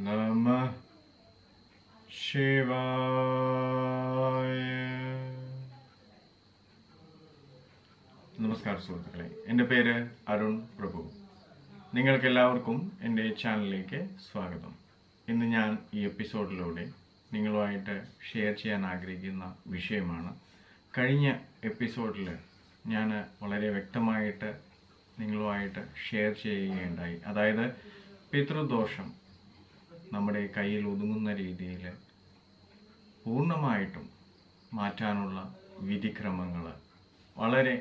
നമ ശിവായ നമസ്കാരം സുഹൃത്തുക്കളെ എൻ്റെ പേര് അരുൺ പ്രഭു നിങ്ങൾക്ക് എല്ലാവർക്കും എൻ്റെ ചാനലിലേക്ക് സ്വാഗതം ഇന്ന് ഞാൻ ഈ എപ്പിസോഡിലൂടെ നിങ്ങളുമായിട്ട് ഷെയർ ചെയ്യാൻ ആഗ്രഹിക്കുന്ന വിഷയമാണ് കഴിഞ്ഞ എപ്പിസോഡിൽ ഞാൻ വളരെ വ്യക്തമായിട്ട് നിങ്ങളുമായിട്ട് ഷെയർ ചെയ്യുകയുണ്ടായി അതായത് പിതൃദോഷം നമ്മുടെ കയ്യിൽ ഒതുങ്ങുന്ന രീതിയിൽ പൂർണ്ണമായിട്ടും മാറ്റാനുള്ള വിധിക്രമങ്ങൾ വളരെ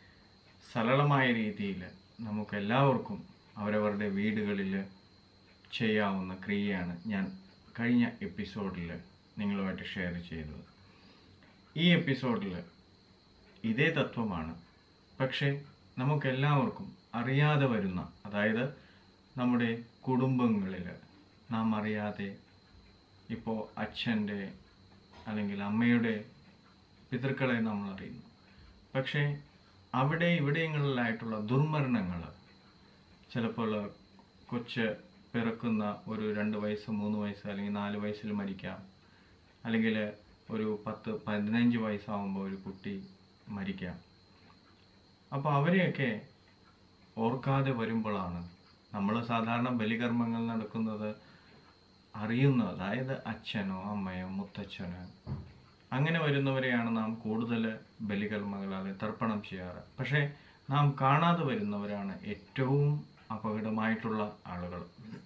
സരളമായ രീതിയിൽ നമുക്ക് എല്ലാവർക്കും അവരവരുടെ വീടുകളിൽ ചെയ്യാവുന്ന ക്രിയയാണ് ഞാൻ കഴിഞ്ഞ എപ്പിസോഡിൽ നിങ്ങളുമായിട്ട് ഷെയർ ചെയ്തത് ഈ എപ്പിസോഡിൽ ഇതേ തത്വമാണ് പക്ഷേ നമുക്കെല്ലാവർക്കും അറിയാതെ വരുന്ന അതായത് നമ്മുടെ കുടുംബങ്ങളിൽ നാം അറിയാതെ ഇപ്പോൾ അച്ഛൻ്റെ അല്ലെങ്കിൽ അമ്മയുടെ പിതൃക്കളെ നമ്മൾ അറിയുന്നു പക്ഷേ അവിടെ ഇവിടെങ്ങളിലായിട്ടുള്ള ദുർമരണങ്ങൾ ചിലപ്പോൾ കൊച്ച് പിറക്കുന്ന ഒരു രണ്ട് വയസ്സ് മൂന്ന് വയസ്സ് അല്ലെങ്കിൽ നാല് വയസ്സിൽ മരിക്കാം അല്ലെങ്കിൽ ഒരു പത്ത് പതിനഞ്ച് വയസ്സാകുമ്പോൾ ഒരു കുട്ടി മരിക്കാം അപ്പോൾ അവരെയൊക്കെ ഓർക്കാതെ വരുമ്പോഴാണ് നമ്മൾ സാധാരണ ബലികർമ്മങ്ങൾ നടക്കുന്നത് അറിയുന്ന അതായത് അച്ഛനോ അമ്മയോ മുത്തച്ഛനോ അങ്ങനെ വരുന്നവരെയാണ് നാം കൂടുതൽ ബലികർമ്മങ്ങളാൽ തർപ്പണം ചെയ്യാറ് പക്ഷേ നാം കാണാതെ വരുന്നവരാണ് ഏറ്റവും അപകടമായിട്ടുള്ള ആളുകൾ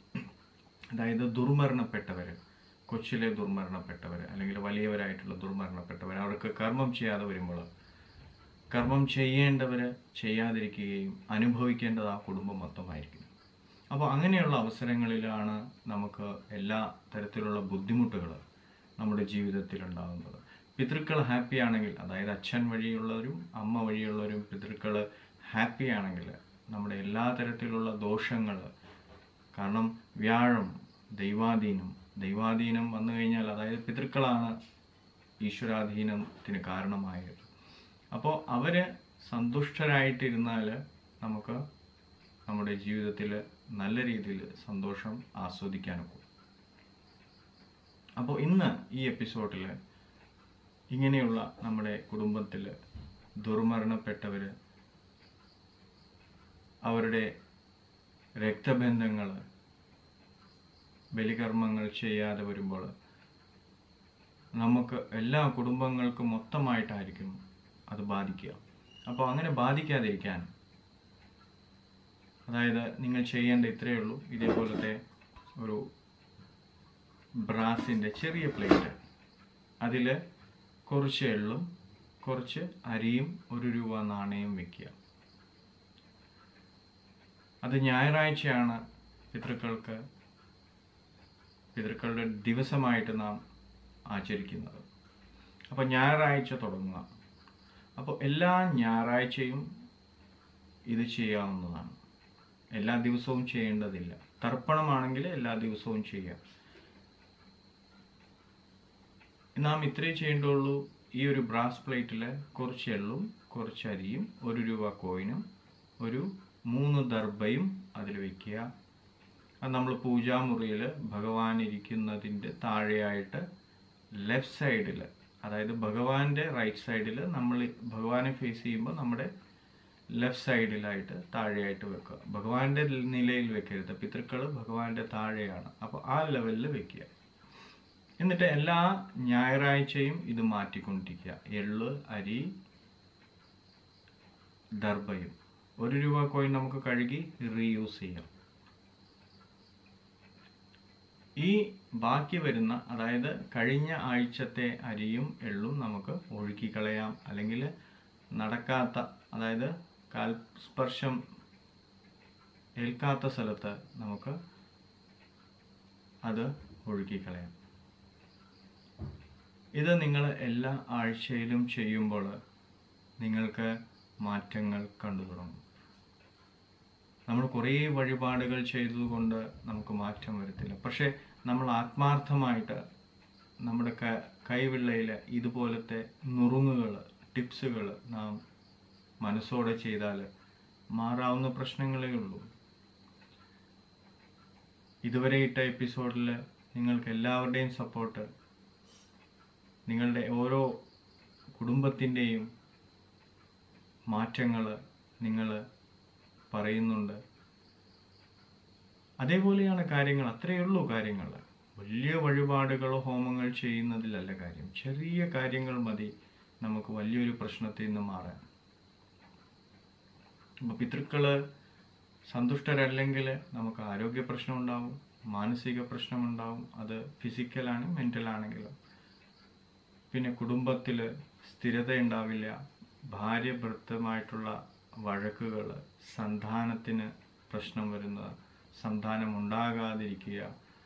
അതായത് ദുർമരണപ്പെട്ടവർ കൊച്ചിലെ ദുർമരണപ്പെട്ടവർ അല്ലെങ്കിൽ വലിയവരായിട്ടുള്ള ദുർമരണപ്പെട്ടവർ അവർക്ക് കർമ്മം ചെയ്യാതെ വരുമ്പോൾ കർമ്മം ചെയ്യേണ്ടവർ ചെയ്യാതിരിക്കുകയും അനുഭവിക്കേണ്ടത് ആ കുടുംബം മൊത്തമായിരിക്കും അപ്പോൾ അങ്ങനെയുള്ള അവസരങ്ങളിലാണ് നമുക്ക് എല്ലാ തരത്തിലുള്ള ബുദ്ധിമുട്ടുകൾ നമ്മുടെ ജീവിതത്തിൽ ഉണ്ടാകുന്നത് പിതൃക്കൾ ഹാപ്പി ആണെങ്കിൽ അതായത് അച്ഛൻ വഴിയുള്ളവരും അമ്മ വഴിയുള്ളവരും പിതൃക്കൾ ഹാപ്പി ആണെങ്കിൽ നമ്മുടെ എല്ലാ തരത്തിലുള്ള ദോഷങ്ങൾ കാരണം വ്യാഴം ദൈവാധീനം ദൈവാധീനം വന്നു കഴിഞ്ഞാൽ അതായത് പിതൃക്കളാണ് ഈശ്വരാധീനത്തിന് കാരണമായത് അപ്പോൾ അവർ സന്തുഷ്ടരായിട്ടിരുന്നാൽ നമുക്ക് നമ്മുടെ ജീവിതത്തിൽ നല്ല രീതിയിൽ സന്തോഷം ആസ്വദിക്കാനൊക്കും അപ്പോൾ ഇന്ന് ഈ എപ്പിസോഡിൽ ഇങ്ങനെയുള്ള നമ്മുടെ കുടുംബത്തിൽ ദുർമരണപ്പെട്ടവർ അവരുടെ രക്തബന്ധങ്ങൾ ബലികർമ്മങ്ങൾ ചെയ്യാതെ വരുമ്പോൾ നമുക്ക് എല്ലാ കുടുംബങ്ങൾക്കും മൊത്തമായിട്ടായിരിക്കും അത് ബാധിക്കുക അപ്പോൾ അങ്ങനെ ബാധിക്കാതിരിക്കാൻ അതായത് നിങ്ങൾ ചെയ്യേണ്ട ഇത്രയേ ഉള്ളൂ ഇതേപോലത്തെ ഒരു ബ്രാസിൻ്റെ ചെറിയ പ്ലേറ്റ് അതിൽ കുറച്ച് എള്ളും കുറച്ച് അരിയും ഒരു രൂപ നാണയം വെക്കുക അത് ഞായറാഴ്ചയാണ് പിതൃക്കൾക്ക് പിതൃക്കളുടെ ദിവസമായിട്ട് നാം ആചരിക്കുന്നത് അപ്പോൾ ഞായറാഴ്ച തുടങ്ങുക അപ്പോൾ എല്ലാ ഞായറാഴ്ചയും ഇത് ചെയ്യാവുന്നതാണ് എല്ലാ ദിവസവും ചെയ്യേണ്ടതില്ല തർപ്പണമാണെങ്കിൽ എല്ലാ ദിവസവും ചെയ്യാം നാം ഇത്രേ ചെയ്യേണ്ടുള്ളൂ ഈ ഒരു ബ്രാസ് പ്ലേറ്റിൽ കുറച്ച് എള്ളും കുറച്ച് അരിയും ഒരു രൂപ കോയിനും ഒരു മൂന്ന് ദർഭയും അതിൽ വെക്കുക അത് നമ്മൾ പൂജാമുറിയിൽ ഭഗവാൻ ഇരിക്കുന്നതിൻ്റെ താഴെയായിട്ട് ലെഫ്റ്റ് സൈഡിൽ അതായത് ഭഗവാന്റെ റൈറ്റ് സൈഡിൽ നമ്മൾ ഭഗവാനെ ഫേസ് ചെയ്യുമ്പോൾ നമ്മുടെ ലെഫ്റ്റ് സൈഡിലായിട്ട് താഴെയായിട്ട് വെക്കുക ഭഗവാന്റെ നിലയിൽ വെക്കരുത് പിതൃക്കൾ ഭഗവാന്റെ താഴെയാണ് അപ്പോൾ ആ ലെവലിൽ വെക്കുക എന്നിട്ട് എല്ലാ ഞായറാഴ്ചയും ഇത് മാറ്റിക്കൊണ്ടിരിക്കുക എള്ള് അരി ദർഭയും ഒരു രൂപ കോയിൻ നമുക്ക് കഴുകി റീയൂസ് ചെയ്യാം ഈ ബാക്കി വരുന്ന അതായത് കഴിഞ്ഞ ആഴ്ചത്തെ അരിയും എള്ളും നമുക്ക് ഒഴുക്കിക്കളയാം അല്ലെങ്കിൽ നടക്കാത്ത അതായത് കാൽ സ്പർശം ഏൽക്കാത്ത സ്ഥലത്ത് നമുക്ക് അത് ഒഴുക്കിക്കളയാം ഇത് നിങ്ങൾ എല്ലാ ആഴ്ചയിലും ചെയ്യുമ്പോൾ നിങ്ങൾക്ക് മാറ്റങ്ങൾ കണ്ടു തുടങ്ങും നമ്മൾ കുറേ വഴിപാടുകൾ ചെയ്തതുകൊണ്ട് നമുക്ക് മാറ്റം വരത്തില്ല പക്ഷേ നമ്മൾ ആത്മാർത്ഥമായിട്ട് നമ്മുടെ ക കൈവിള്ളയിൽ ഇതുപോലത്തെ നുറുങ്ങുകൾ ടിപ്സുകൾ നാം മനസ്സോടെ ചെയ്താൽ മാറാവുന്ന പ്രശ്നങ്ങളേ ഉള്ളൂ ഇതുവരെ ഇട്ട എപ്പിസോഡിൽ നിങ്ങൾക്ക് എല്ലാവരുടെയും സപ്പോർട്ട് നിങ്ങളുടെ ഓരോ കുടുംബത്തിൻ്റെയും മാറ്റങ്ങൾ നിങ്ങൾ പറയുന്നുണ്ട് അതേപോലെയാണ് കാര്യങ്ങൾ അത്രയേ ഉള്ളൂ കാര്യങ്ങൾ വലിയ വഴിപാടുകളോ ഹോമങ്ങൾ ചെയ്യുന്നതിലല്ല കാര്യം ചെറിയ കാര്യങ്ങൾ മതി നമുക്ക് വലിയൊരു പ്രശ്നത്തിൽ നിന്ന് മാറാൻ അപ്പോൾ പിതൃക്കള് സന്തുഷ്ടരല്ലെങ്കിൽ നമുക്ക് ആരോഗ്യ പ്രശ്നം ഉണ്ടാവും മാനസിക പ്രശ്നമുണ്ടാവും അത് ഫിസിക്കലാണ് മെൻ്റൽ ആണെങ്കിലും പിന്നെ കുടുംബത്തിൽ സ്ഥിരത ഉണ്ടാവില്ല ഭാര്യ ഭർത്തമായിട്ടുള്ള വഴക്കുകൾ സന്താനത്തിന് പ്രശ്നം വരുന്നത് സന്താനം ഉണ്ടാകാതിരിക്കുക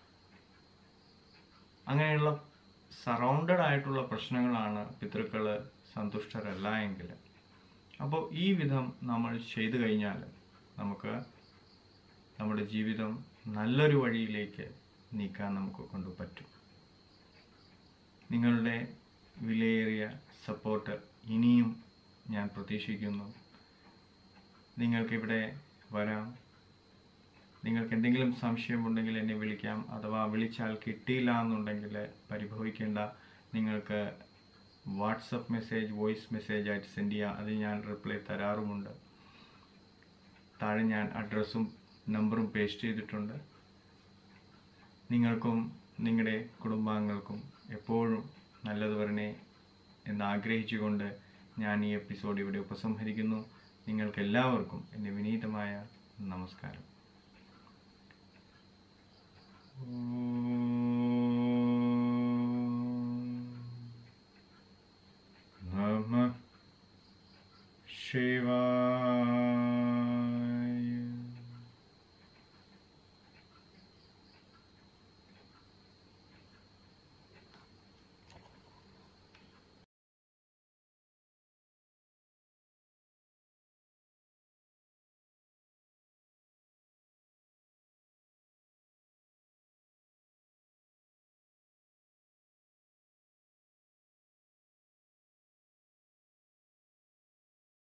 അങ്ങനെയുള്ള സറൗണ്ടഡ് ആയിട്ടുള്ള പ്രശ്നങ്ങളാണ് പിതൃക്കൾ സന്തുഷ്ടരല്ല എങ്കിൽ അപ്പോൾ ഈ വിധം നമ്മൾ ചെയ്തു കഴിഞ്ഞാൽ നമുക്ക് നമ്മുടെ ജീവിതം നല്ലൊരു വഴിയിലേക്ക് നീക്കാൻ നമുക്ക് കൊണ്ട് പറ്റും നിങ്ങളുടെ വിലയേറിയ സപ്പോർട്ട് ഇനിയും ഞാൻ പ്രതീക്ഷിക്കുന്നു നിങ്ങൾക്കിവിടെ വരാം നിങ്ങൾക്ക് എന്തെങ്കിലും സംശയമുണ്ടെങ്കിൽ എന്നെ വിളിക്കാം അഥവാ വിളിച്ചാൽ കിട്ടിയില്ല എന്നുണ്ടെങ്കിൽ പരിഭവിക്കേണ്ട നിങ്ങൾക്ക് വാട്സപ്പ് മെസ്സേജ് വോയിസ് മെസ്സേജ് ആയിട്ട് സെൻഡ് ചെയ്യുക അത് ഞാൻ റിപ്ലൈ തരാറുമുണ്ട് താഴെ ഞാൻ അഡ്രസ്സും നമ്പറും പേസ്റ്റ് ചെയ്തിട്ടുണ്ട് നിങ്ങൾക്കും നിങ്ങളുടെ കുടുംബാംഗങ്ങൾക്കും എപ്പോഴും നല്ലത് വരണേ എന്ന് ആഗ്രഹിച്ചുകൊണ്ട് ഞാൻ ഈ എപ്പിസോഡ് ഇവിടെ ഉപസംഹരിക്കുന്നു നിങ്ങൾക്ക് എല്ലാവർക്കും എൻ്റെ വിനീതമായ നമസ്കാരം നമ ശിവായ